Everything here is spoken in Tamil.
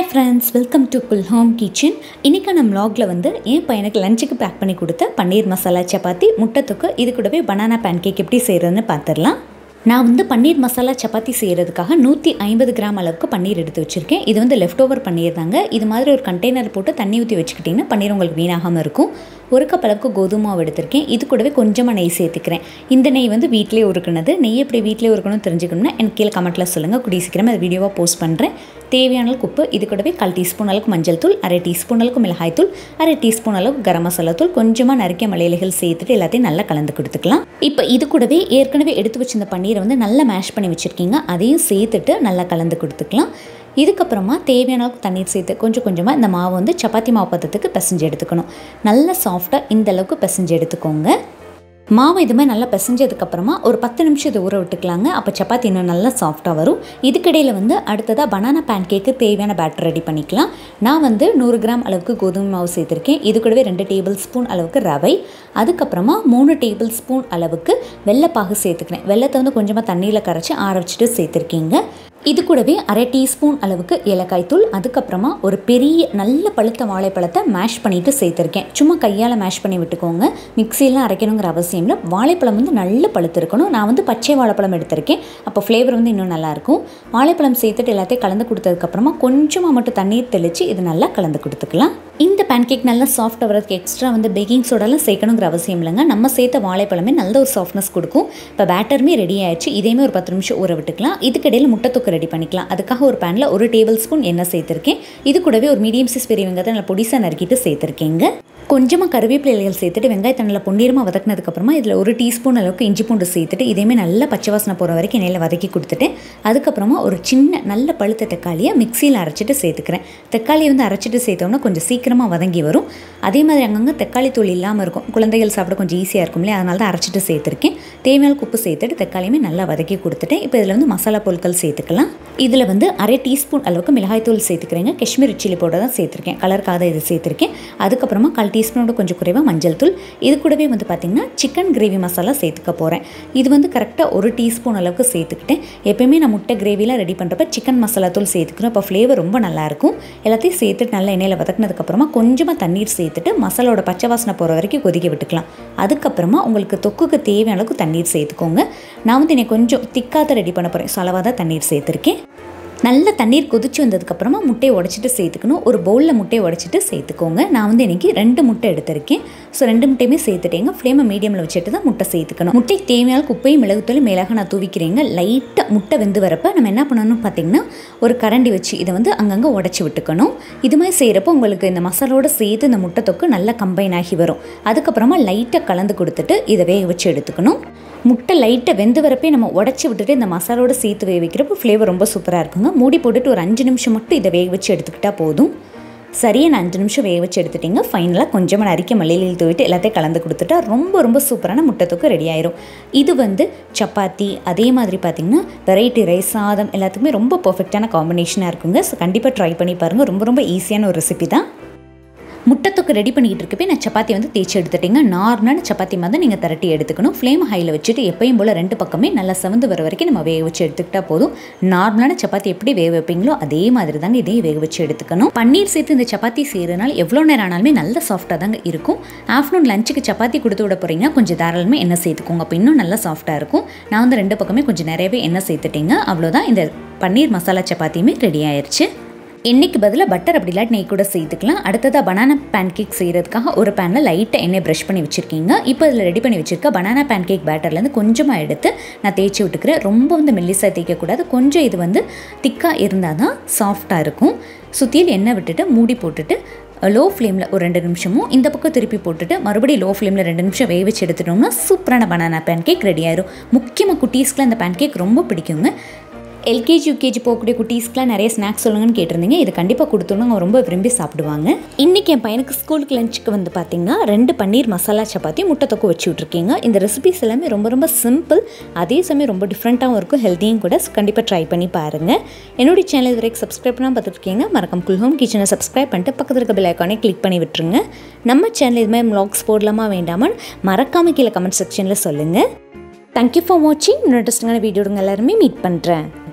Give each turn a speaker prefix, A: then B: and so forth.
A: ஃப்ரெண்ட்ஸ் வெல்கம் டு குல் ஹோம் கிச்சன் இன்றைக்கான vlogல வந்து என் பையனுக்கு லஞ்சுக்கு பேக் பண்ணி கொடுத்த பன்னீர் மசாலா சப்பாத்தி முட்டை தொக்கு இது கூடவே பனானா பேன்கேக் எப்படி செய்கிறதுன்னு பார்த்துடலாம் நான் வந்து பன்னீர் மசாலா சப்பாத்தி செய்கிறதுக்காக நூற்றி ஐம்பது கிராம் அளவுக்கு பன்னீர் எடுத்து வச்சுருக்கேன் இது வந்து லெஃப்ட் ஓவர் பன்னீர் தாங்க இது மாதிரி ஒரு கண்டெய்னர் போட்டு தண்ணி ஊற்றி வச்சுக்கிட்டிங்கன்னா பன்னீர் உங்களுக்கு வீணாகாமல் இருக்கும் ஒரு கப் அளவுக்கு கோதுமை மாவு எடுத்திருக்கேன் இது கூடவே கொஞ்சமாக நெய் சேர்த்துக்கிறேன் இந்த நெய் வந்து வீட்டிலே உருக்குனது நெய் எப்படி வீட்டிலே உருக்கணும்னு தெரிஞ்சுக்கணும்னா எனக்கு கீழே கமெண்ட்டில் சொல்லுங்கள் கூடிய சீக்கிரமாக அது வீடியோவாக போஸ்ட் பண்ணுறேன் தேவையான அளவுக்கு உப்பு இது கூடவே கால் டீஸ்பூன் அளவுக்கு மஞ்சள் தூள் அரை டீஸ்பூன் அளவுக்கு மிளகாய் தூள் அரை டீஸ்பூன் அளவுக்கு கரம் மசாலா தூள் கொஞ்சமாக நறுக்கிய மலையிலைகள் சேர்த்துட்டு எல்லாத்தையும் நல்லா கலந்து கொடுத்துக்கலாம் இப்போ இது கூடவே ஏற்கனவே எடுத்து வச்சிருந்த பன்னீரை வந்து நல்லா மேஷ் பண்ணி வச்சுருக்கீங்க அதையும் சேர்த்துட்டு நல்லா கலந்து கொடுத்துக்கலாம் இதுக்கப்புறமா தேவையான அளவுக்கு தண்ணீர் சேர்த்து கொஞ்சம் கொஞ்சமாக இந்த மாவு வந்து சப்பாத்தி மாவு பதத்துக்கு பிசைஞ்சு எடுத்துக்கணும் நல்லா சாஃப்டாக இந்த அளவுக்கு பிசைஞ்சு எடுத்துக்கோங்க மாவு இது மாதிரி நல்லா பிசைஞ்சதுக்கப்புறமா ஒரு பத்து நிமிஷம் இதை ஊற விட்டுக்கலாங்க அப்போ சப்பாத்தி இன்னும் நல்லா சாஃப்டாக வரும் இதுக்கிடையில் வந்து அடுத்ததாக பனானா பேன் கேக்கு தேவையான பேட்டர் ரெடி பண்ணிக்கலாம் நான் வந்து நூறு கிராம் அளவுக்கு கோதுமை மாவு சேர்த்துருக்கேன் இது கூடவே ரெண்டு டேபிள் ஸ்பூன் அளவுக்கு ரவை அதுக்கப்புறமா மூணு டேபிள் ஸ்பூன் அளவுக்கு வெள்ளைப்பாகு சேர்த்துக்கிறேன் வெள்ளத்தை வந்து கொஞ்சமாக தண்ணியில் கரைச்சி ஆற வச்சுட்டு சேர்த்துருக்கீங்க இது கூடவே அரை டீஸ்பூன் அளவுக்கு ஏலக்காய் தூள் அதுக்கப்புறமா ஒரு பெரிய நல்ல பழுத்த வாழைப்பழத்தை மேஷ் பண்ணிவிட்டு சேர்த்துருக்கேன் சும்மா கையால் மேஷ் பண்ணி விட்டுக்கோங்க மிக்சியெல்லாம் அரைக்கணுங்கிற அவசியம் இல்லை வாழைப்பழம் வந்து நல்ல பழுத்து இருக்கணும் நான் வந்து பச்சை வாழைப்பழம் எடுத்திருக்கேன் அப்போ ஃப்ளேவர் வந்து இன்னும் நல்லாயிருக்கும் வாழைப்பழம் சேர்த்துட்டு எல்லாத்தையும் கலந்து கொடுத்ததுக்கப்புறமா கொஞ்சமாக மட்டும் தண்ணீர் தெளித்து இது நல்லா கலந்து கொடுத்துக்கலாம் இந்த பேன்கேக் நல்லா சாஃப்ட் ஆகிறதுக்கு எக்ஸ்ட்ரா வந்து பேக்கிங் சோடாலாம் சேர்க்கணுங்கிற அவசியம் இல்லைங்க நம்ம சேர்த்த வாழைப்பழமே நல்ல ஒரு சாஃப்ட்னஸ் கொடுக்கும் இப்போ பேட்டருமே ரெடி ஆயிடுச்சு இதையுமே ஒரு பத்து நிமிஷம் ஊற விட்டுக்கலாம் இதுக்கிடையில் முட்டை தொக்கு ரெடி பண்ணிக்கலாம் அதுக்காக ஒரு பேனில் ஒரு டேபிள் ஸ்பூன் எண்ணெய் சேர்த்துருக்கேன் இது கூடவே ஒரு மீடியம் சைஸ் பெரிய வெங்காயத்தை நல்லா பொடிசாக நறுக்கிட்டு சேர்த்துருக்கேங்க கொஞ்சமாக கருவேப்பிலை இலைகள் சேர்த்துட்டு வெங்காயத்தை நல்லா பொன்னிறமாக வதக்கினதுக்கப்புறமா இதில் ஒரு டீஸ்பூன் அளவுக்கு இஞ்சி பூண்டு சேர்த்துட்டு இதையுமே நல்லா பச்சை வாசனை போகிற வரைக்கும் எண்ணெயில் வதக்கி கொடுத்துட்டேன் அதுக்கப்புறமா ஒரு சின்ன நல்ல பழுத்த தக்காளியை மிக்சியில் அரைச்சிட்டு சேர்த்துக்கிறேன் தக்காளியை வந்து அரைச்சிட்டு சேர்த்தோம்னா கொஞ்சம் சீக்கிரமாக வதங்கி வரும் அதே மாதிரி அங்கங்கே தக்காளி தூள் இல்லாமல் இருக்கும் குழந்தைகள் சாப்பிட கொஞ்சம் ஈஸியாக இருக்கும் இல்லையா அதனால தான் அரைச்சிட்டு சேர்த்துருக்கேன் தேவையான உப்பு சேர்த்துட்டு தக்காளியுமே நல்லா வதக்கி கொடுத்துட்டேன் இப்போ இதில் வந்து மசாலா பொருட்கள் சேர்த்துக்கலாம் இதில் வந்து அரை டீஸ்பூன் அளவுக்கு மிளகாய் தூள் சேர்த்துக்கிறேங்க காஷ்மீரி சில்லி பவுடர் தான் சேர்த்துருக்கேன் கலருக்காக இது சேர்த்துருக்கேன் அதுக்கப்புறமா கால் டீஸ்பூனோட கொஞ்சம் குறைவாக மஞ்சள் தூள் இது கூடவே வந்து பார்த்திங்கன்னா சிக்கன் கிரேவி மசாலா சேர்த்துக்க போகிறேன் இது வந்து கரெக்டாக ஒரு டீஸ்பூன் அளவுக்கு சேர்த்துக்கிட்டேன் எப்பயுமே நான் முட்டை கிரேவிலாம் ரெடி பண்ணுறப்ப சிக்கன் மசாலா தூள் சேர்த்துக்கணும் அப்போ ஃப்ளேவர் ரொம்ப நல்லாயிருக்கும் எல்லாத்தையும் சேர்த்துட்டு நல்லா எண்ணெயில் வதக்கினதுக்கப்புறமா கொஞ்சமாக தண்ணீர் சேர்த்துட்டு மசாலோட பச்சை வாசனை போகிற வரைக்கும் கொதிக்க விட்டுக்கலாம் அதுக்கப்புறமா உங்களுக்கு தொக்குக்கு தேவையான அளவுக்கு தண்ணீர் சேர்த்துக்கோங்க நான் வந்து இன்னைக்கு கொஞ்சம் திக்காக ரெடி பண்ண போகிறேன் ஸோ அளவாக தான் தண்ணீர் சேர்த்துருக்கேன் நல்ல தண்ணீர் கொதிச்சு வந்ததுக்கப்புறமா முட்டையை உடச்சிட்டு சேர்த்துக்கணும் ஒரு பவுலில் முட்டையை உடச்சிட்டு சேர்த்துக்கோங்க நான் வந்து இன்றைக்கி ரெண்டு முட்டை எடுத்திருக்கேன் ஸோ ரெண்டு முட்டையுமே சேர்த்துட்டேங்க ஃப்ளேமை மீடியமில் வச்சுட்டு தான் முட்டை சேர்த்துக்கணும் முட்டைக்கு தேவையான குப்பையும் மிளகுத்தூளும் மேலாக நான் தூவிக்கிறேங்க லைட்டாக முட்டை வெந்து வரப்போ நம்ம என்ன பண்ணணும்னு பார்த்தீங்கன்னா ஒரு கரண்டி வச்சு இதை வந்து அங்கங்கே உடச்சி விட்டுக்கணும் இது மாதிரி செய்கிறப்போ உங்களுக்கு இந்த மசாலோடு சேர்த்து இந்த முட்டை தொக்கு நல்லா கம்பைன் ஆகி வரும் அதுக்கப்புறமா லைட்டாக கலந்து கொடுத்துட்டு இதை வேக வச்சு எடுத்துக்கணும் முட்டை லைட்டாக வெந்து வரப்பே நம்ம உடச்சி விட்டுட்டு இந்த மசாலோட சேர்த்து வேக வைக்கிறப்போ ஃப்ளேவர் ரொம்ப சூப்பராக இருக்குங்க மூடி போட்டுட்டு ஒரு அஞ்சு நிமிஷம் மட்டும் இதை வேக வச்சு எடுத்துக்கிட்டால் போதும் சரியாக நான் அஞ்சு நிமிஷம் வேக வச்சு எடுத்துட்டிங்க ஃபைனலாக கொஞ்சமாக நறுக்க மல்லியில் தூவிட்டு எல்லாத்தையும் கலந்து கொடுத்துட்டா ரொம்ப ரொம்ப சூப்பரான முட்டை தொக்கு ரெடி ஆயிரும் இது வந்து சப்பாத்தி அதே மாதிரி பார்த்திங்கன்னா வெரைட்டி ரைஸ் சாதம் எல்லாத்துக்குமே ரொம்ப பர்ஃபெக்டான காம்பினேஷனாக இருக்குங்க ஸோ கண்டிப்பாக ட்ரை பண்ணி பாருங்கள் ரொம்ப ரொம்ப ஈஸியான ஒரு ரெசிபி தான் முட்டைத்தொக்கு ரெடி பண்ணிக்கிட்டு இருக்கப்பே நான் சப்பாத்தி வந்து தேய்ச்சி எடுத்துட்டேங்க நார்மலான சப்பாத்தி மாதிரி நீங்கள் திரட்டி எடுத்துக்கணும் ஃப்ளேம் ஹையில் வச்சுட்டு எப்பயும் போல் ரெண்டு பக்கமே நல்லா செவந்து வர வரைக்கும் நம்ம வேக வச்சு எடுத்துக்கிட்டா போதும் நார்மலான சப்பாத்தி எப்படி வேக வைப்பீங்களோ அதே மாதிரி தாங்க இதையும் வேக வச்சு எடுத்துக்கணும் பன்னீர் சேர்த்து இந்த சப்பாத்தி செய்கிறதுனால எவ்வளோ நேரம் ஆனாலுமே நல்ல சாஃப்டாக தாங்க இருக்கும் ஆஃப்டர்நூன் லஞ்சுக்கு சப்பாத்தி கொடுத்து விட போகிறீங்கன்னா கொஞ்சம் தாராளமாக எண்ணெய் சேர்த்துக்கோங்க அப்போ இன்னும் நல்லா சாஃப்டாக இருக்கும் நான் வந்து ரெண்டு பக்கமே கொஞ்சம் நிறையவே எண்ணெய் சேர்த்துட்டேங்க அவ்வளோதான் இந்த பன்னீர் மசாலா சப்பாத்தியுமே ரெடி ஆயிடுச்சு எண்ணெய்க்கு பதிலாக பட்டர் அப்படி இல்லாட்டி நெய் கூட சேர்த்துக்கலாம் அடுத்ததாக பனானா பேன் கேக் செய்கிறதுக்காக ஒரு பேனில் லைட்டாக எண்ணெய் ப்ரஷ் பண்ணி வச்சுருக்கீங்க இப்போ இதில் ரெடி பண்ணி வச்சுருக்க பனானா பேன் கேக் பேட்டர்லேருந்து கொஞ்சமாக எடுத்து நான் தேய்ச்சி விட்டுக்கிறேன் ரொம்ப வந்து மெல்லிசாக தேய்க்கக்கூடாது கொஞ்சம் இது வந்து திக்காக இருந்தால் தான் சாஃப்டாக இருக்கும் சுற்றியில் எண்ணெய் விட்டுட்டு மூடி போட்டுட்டு லோ ஃப்ளேமில் ஒரு ரெண்டு நிமிஷமும் இந்த பக்கம் திருப்பி போட்டுட்டு மறுபடியும் லோ ஃப்ளேமில் ரெண்டு நிமிஷம் வேக வச்சு எடுத்துட்டோம்னா சூப்பரான பனானா பேன் கேக் ரெடி ஆயிரும் முக்கியமாக குட்டீஸ்க்குலாம் இந்த பேன் கேக் ரொம்ப பிடிக்குங்க எல்கேஜி யூகேஜி போகக்கூடிய குட்டீஸ்க்குலாம் நிறைய ஸ்நாக்ஸ் சொல்லுங்கன்னு கேட்டிருந்தீங்க இது கண்டிப்பாக கொடுத்தோன்னு அவங்க ரொம்ப விரும்பி சாப்பிடுவாங்க இன்றைக்கி என் பையனுக்கு ஸ்கூலுக்கு லஞ்சுக்கு வந்து பார்த்திங்கன்னா ரெண்டு பன்னீர் மசாலா சப்பாத்தி முட்டை தொக்கு வச்சு விட்ருக்கீங்க இந்த ரெசிபிஸ் எல்லாமே ரொம்ப ரொம்ப சிம்பிள் அதே சமயம் ரொம்ப டிஃப்ரெண்ட்டாகவும் இருக்கும் ஹெல்த்தியும் கூட கண்டிப்பாக ட்ரை பண்ணி பாருங்கள் என்னுடைய சேனல் இது வரைக்கும் சப்ஸ்கிரைப் பண்ணால் பார்த்துருக்கீங்க மறக்காம குல் ஹோம் கிச்சனை சப்ஸ்கிரைப் பண்ணிட்டு பக்கத்தில் இருக்க பெல் ஐக்கானே கிளிக் பண்ணி விட்டுருங்க நம்ம சேனல் இது மாதிரி வ்ளாக்ஸ் போடலாமா வேண்டாமல் மறக்காமல் கீழே கமெண்ட் செக்ஷனில் சொல்லுங்கள் தேங்க்யூ ஃபார் வாட்சிங் இன்ட்ரெஸ்டிங்கான வீடியோடுங்க எல்லாருமே மீட் பண்ணுறேன்